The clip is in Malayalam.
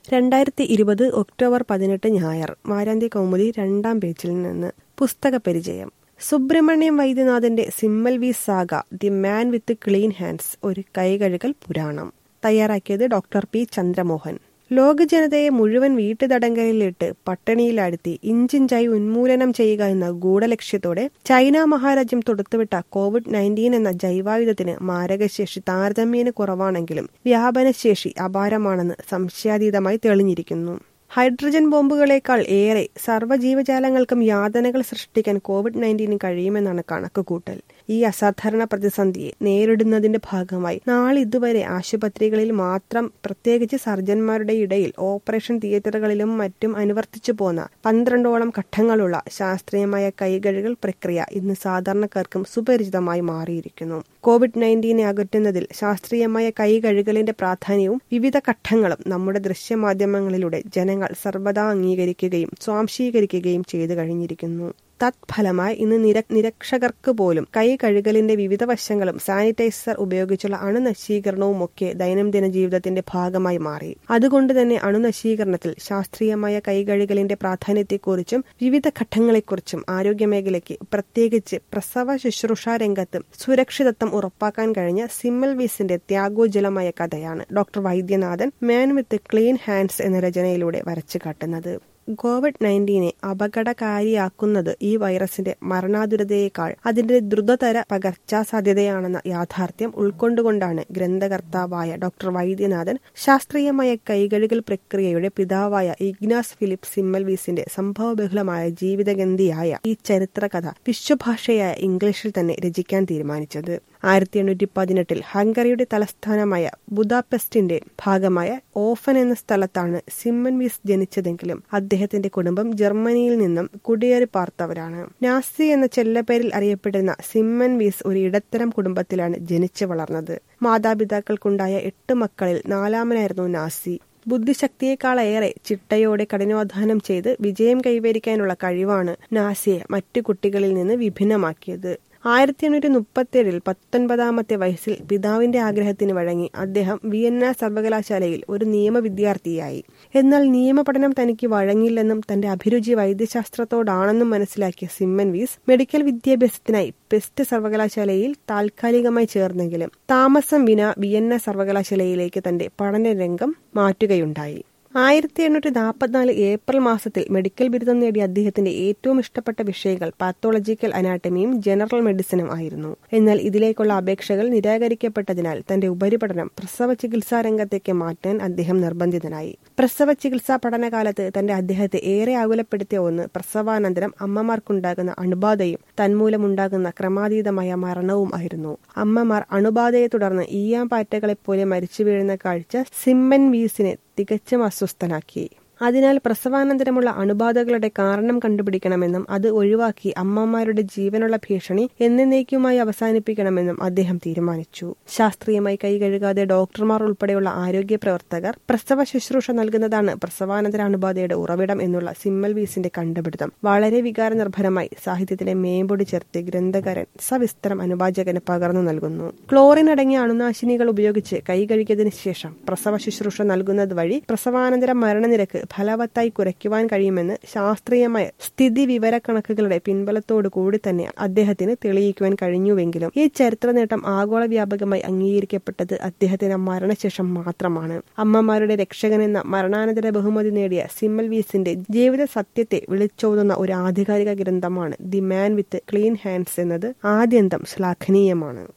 രണ്ടായിരത്തി ഇരുപത് ഒക്ടോബർ പതിനെട്ട് ഞായർ വാരാന്ത്യ കൗമുദി രണ്ടാം പേജിൽ നിന്ന് പുസ്തക പരിചയം സുബ്രഹ്മണ്യം വൈദ്യനാഥന്റെ സിമ്മൽ വി സാഗ the man with clean hands ഒരു കൈകഴുകൽ പുരാണം തയ്യാറാക്കിയത് ഡോക്ടർ പി ചന്ദ്രമോഹൻ ലോക ജനതയെ മുഴുവൻ വീട്ടുതടങ്കലിലിട്ട് പട്ടിണിയിലാഴ്ത്തി ഇഞ്ചിഞ്ചായി ഉന്മൂലനം ചെയ്യുക എന്ന ഗൂഢലക്ഷ്യത്തോടെ ചൈന മഹാരാജ്യം തൊടുത്തുവിട്ട കോവിഡ് നയൻറ്റീൻ എന്ന ജൈവായുധത്തിന് മാരകശേഷി താരതമ്യേന കുറവാണെങ്കിലും വ്യാപനശേഷി അപാരമാണെന്ന് സംശയാതീതമായി തെളിഞ്ഞിരിക്കുന്നു ഹൈഡ്രജൻ ബോംബുകളേക്കാൾ ഏറെ സർവ്വജീവജാലങ്ങൾക്കും യാതനകൾ സൃഷ്ടിക്കാൻ കോവിഡ് നയൻറ്റീന് കഴിയുമെന്നാണ് കണക്കുകൂട്ടൽ ഈ അസാധാരണ പ്രതിസന്ധിയെ നേരിടുന്നതിന്റെ ഭാഗമായി നാളിതുവരെ ആശുപത്രികളിൽ മാത്രം പ്രത്യേകിച്ച് സർജന്മാരുടെ ഇടയിൽ ഓപ്പറേഷൻ തിയേറ്ററുകളിലും മറ്റും അനുവർത്തിച്ചു പോന്ന പന്ത്രണ്ടോളം ഘട്ടങ്ങളുള്ള ശാസ്ത്രീയമായ കൈകഴുകൽ പ്രക്രിയ ഇന്ന് സാധാരണക്കാർക്കും സുപരിചിതമായി മാറിയിരിക്കുന്നു കോവിഡ് നയൻറ്റീനെ അകറ്റുന്നതിൽ ശാസ്ത്രീയമായ കൈകഴുകലിന്റെ പ്രാധാന്യവും വിവിധ ഘട്ടങ്ങളും നമ്മുടെ ദൃശ്യമാധ്യമങ്ങളിലൂടെ ജനങ്ങൾ സർവദാ അംഗീകരിക്കുകയും സ്വാംശീകരിക്കുകയും ചെയ്തു കഴിഞ്ഞിരിക്കുന്നു തത്ഫലമായി ഇന്ന് നിര നിരക്ഷകർക്ക് പോലും കൈ കഴുകലിന്റെ വിവിധ വശങ്ങളും സാനിറ്റൈസർ ഉപയോഗിച്ചുള്ള അണുനശീകരണവും ഒക്കെ ദൈനംദിന ജീവിതത്തിന്റെ ഭാഗമായി മാറി അതുകൊണ്ട് തന്നെ അണുനശീകരണത്തിൽ ശാസ്ത്രീയമായ കൈകഴുകലിന്റെ പ്രാധാന്യത്തെക്കുറിച്ചും വിവിധ ഘട്ടങ്ങളെക്കുറിച്ചും ആരോഗ്യമേഖലയ്ക്ക് പ്രത്യേകിച്ച് പ്രസവ ശുശ്രൂഷ രംഗത്ത് സുരക്ഷിതത്വം ഉറപ്പാക്കാൻ കഴിഞ്ഞ സിമ്മൽ വീസിന്റെ ത്യാഗോജ്വലമായ കഥയാണ് doctor Vaidyanathan man with clean hands എന്ന രചനയിലൂടെ വരച്ചു കാട്ടുന്നത് കോവിഡ് നയൻറ്റീനെ അപകടകാരിയാക്കുന്നത് ഈ വൈറസിന്റെ മരണാതുരതയേക്കാൾ അതിന്റെ ദ്രുതതര പകർച്ചാ സാധ്യതയാണെന്ന യാഥാർത്ഥ്യം ഉൾക്കൊണ്ടുകൊണ്ടാണ് ഗ്രന്ഥകർത്താവായ ഡോക്ടർ വൈദ്യനാഥൻ ശാസ്ത്രീയമായ കൈകഴുകൽ പ്രക്രിയയുടെ പിതാവായ ഇഗ്നാസ് ഫിലിപ്പ് സിമ്മൽവീസിന്റെ സംഭവബഹുലമായ ജീവിതഗന്ധിയായ ഈ ചരിത്രകഥ വിശ്വഭാഷയായ ഇംഗ്ലീഷിൽ തന്നെ രചിക്കാൻ തീരുമാനിച്ചത് ആയിരത്തി എണ്ണൂറ്റി പതിനെട്ടിൽ ഹംഗറിയുടെ തലസ്ഥാനമായ ബുദാപെസ്റ്റിന്റെ ഭാഗമായ ഓഫൻ എന്ന സ്ഥലത്താണ് സിമ്മൻവീസ് ജനിച്ചതെങ്കിലും അദ്ദേഹത്തിന്റെ കുടുംബം ജർമ്മനിയിൽ നിന്നും കുടിയേറി പാർത്തവരാണ് നാസി എന്ന ചെല്ലപ്പേരിൽ അറിയപ്പെടുന്ന സിമ്മൻ വീസ് ഒരു ഇടത്തരം കുടുംബത്തിലാണ് ജനിച്ചു വളർന്നത് മാതാപിതാക്കൾക്കുണ്ടായ എട്ട് മക്കളിൽ നാലാമനായിരുന്നു നാസി ബുദ്ധിശക്തിയേക്കാളേറെ ചിട്ടയോടെ കഠിനാധ്വാനം ചെയ്ത് വിജയം കൈവരിക്കാനുള്ള കഴിവാണ് നാസിയെ മറ്റു കുട്ടികളിൽ നിന്ന് വിഭിന്നമാക്കിയത് ആയിരത്തി എണ്ണൂറ്റി മുപ്പത്തിയേഴിൽ പത്തൊൻപതാമത്തെ വയസ്സിൽ പിതാവിന്റെ ആഗ്രഹത്തിന് വഴങ്ങി അദ്ദേഹം വിയന്ന സർവകലാശാലയിൽ ഒരു നിയമ വിദ്യാർത്ഥിയായി എന്നാൽ നിയമപഠനം തനിക്ക് വഴങ്ങില്ലെന്നും തന്റെ അഭിരുചി വൈദ്യശാസ്ത്രത്തോടാണെന്നും മനസ്സിലാക്കിയ സിമ്മൻ വീസ് മെഡിക്കൽ വിദ്യാഭ്യാസത്തിനായി പെസ്റ്റ് സർവകലാശാലയിൽ താൽക്കാലികമായി ചേർന്നെങ്കിലും താമസം വിന വിയന്ന സർവകലാശാലയിലേക്ക് തന്റെ പഠനരംഗം മാറ്റുകയുണ്ടായി ആയിരത്തി എണ്ണൂറ്റി നാൽപ്പത്തിനാല് ഏപ്രിൽ മാസത്തിൽ മെഡിക്കൽ ബിരുദം നേടിയ അദ്ദേഹത്തിന്റെ ഏറ്റവും ഇഷ്ടപ്പെട്ട വിഷയങ്ങൾ പാത്തോളജിക്കൽ അനാട്ടമിയും ജനറൽ മെഡിസിനും ആയിരുന്നു എന്നാൽ ഇതിലേക്കുള്ള അപേക്ഷകൾ നിരാകരിക്കപ്പെട്ടതിനാൽ തന്റെ ഉപരിപഠനം പ്രസവ ചികിത്സാ രംഗത്തേക്ക് മാറ്റാൻ അദ്ദേഹം നിർബന്ധിതനായി പ്രസവ ചികിത്സാ പഠനകാലത്ത് തന്റെ അദ്ദേഹത്തെ ഏറെ ആകുലപ്പെടുത്തിയ ഒന്ന് പ്രസവാനന്തരം അമ്മമാർക്കുണ്ടാകുന്ന അണുബാധയും തന്മൂലമുണ്ടാകുന്ന ക്രമാതീതമായ മരണവും ആയിരുന്നു അമ്മമാർ അണുബാധയെ തുടർന്ന് ഈയാമ്പാറ്റകളെപ്പോലെ മരിച്ചു വീഴുന്ന കാഴ്ച സിമ്മൻ വീസിനെ തികച്ചും അസ്വസ്ഥനാക്കി അതിനാൽ പ്രസവാനന്തരമുള്ള അണുബാധകളുടെ കാരണം കണ്ടുപിടിക്കണമെന്നും അത് ഒഴിവാക്കി അമ്മമാരുടെ ജീവനുള്ള ഭീഷണി എന്നേക്കുമായി അവസാനിപ്പിക്കണമെന്നും അദ്ദേഹം തീരുമാനിച്ചു ശാസ്ത്രീയമായി കൈകഴുകാതെ ഡോക്ടർമാർ ഉൾപ്പെടെയുള്ള ആരോഗ്യ പ്രവർത്തകർ പ്രസവ ശുശ്രൂഷ നൽകുന്നതാണ് പ്രസവാനന്തര അണുബാധയുടെ ഉറവിടം എന്നുള്ള സിമ്മൽ വീസിന്റെ കണ്ടുപിടുത്തം വളരെ വികാരനിർഭരമായി സാഹിത്യത്തിലെ മേമ്പൊടി ചേർത്ത് ഗ്രന്ഥകാരൻ സവിസ്തരം അനുവാചകന് പകർന്നു നൽകുന്നു ക്ലോറിൻ അടങ്ങിയ അണുനാശിനികൾ ഉപയോഗിച്ച് കൈകഴുകിയതിനു ശേഷം പ്രസവ ശുശ്രൂഷ നൽകുന്നത് വഴി പ്രസവാനന്തര മരണനിരക്ക് ഫലവത്തായി കുറയ്ക്കുവാൻ കഴിയുമെന്ന് ശാസ്ത്രീയമായ സ്ഥിതി വിവരക്കണക്കുകളുടെ പിൻബലത്തോടു കൂടി തന്നെ അദ്ദേഹത്തിന് തെളിയിക്കുവാൻ കഴിഞ്ഞുവെങ്കിലും ഈ ചരിത്ര നേട്ടം ആഗോള വ്യാപകമായി അംഗീകരിക്കപ്പെട്ടത് അദ്ദേഹത്തിന്റെ മരണശേഷം മാത്രമാണ് അമ്മമാരുടെ രക്ഷകൻ എന്ന മരണാനന്തര ബഹുമതി നേടിയ സിമ്മൽ വീസിന്റെ ജീവിത സത്യത്തെ വിളിച്ചോതുന്ന ഒരു ആധികാരിക ഗ്രന്ഥമാണ് the man with clean hands എന്നത് ആദ്യന്തം ശ്ലാഘനീയമാണ്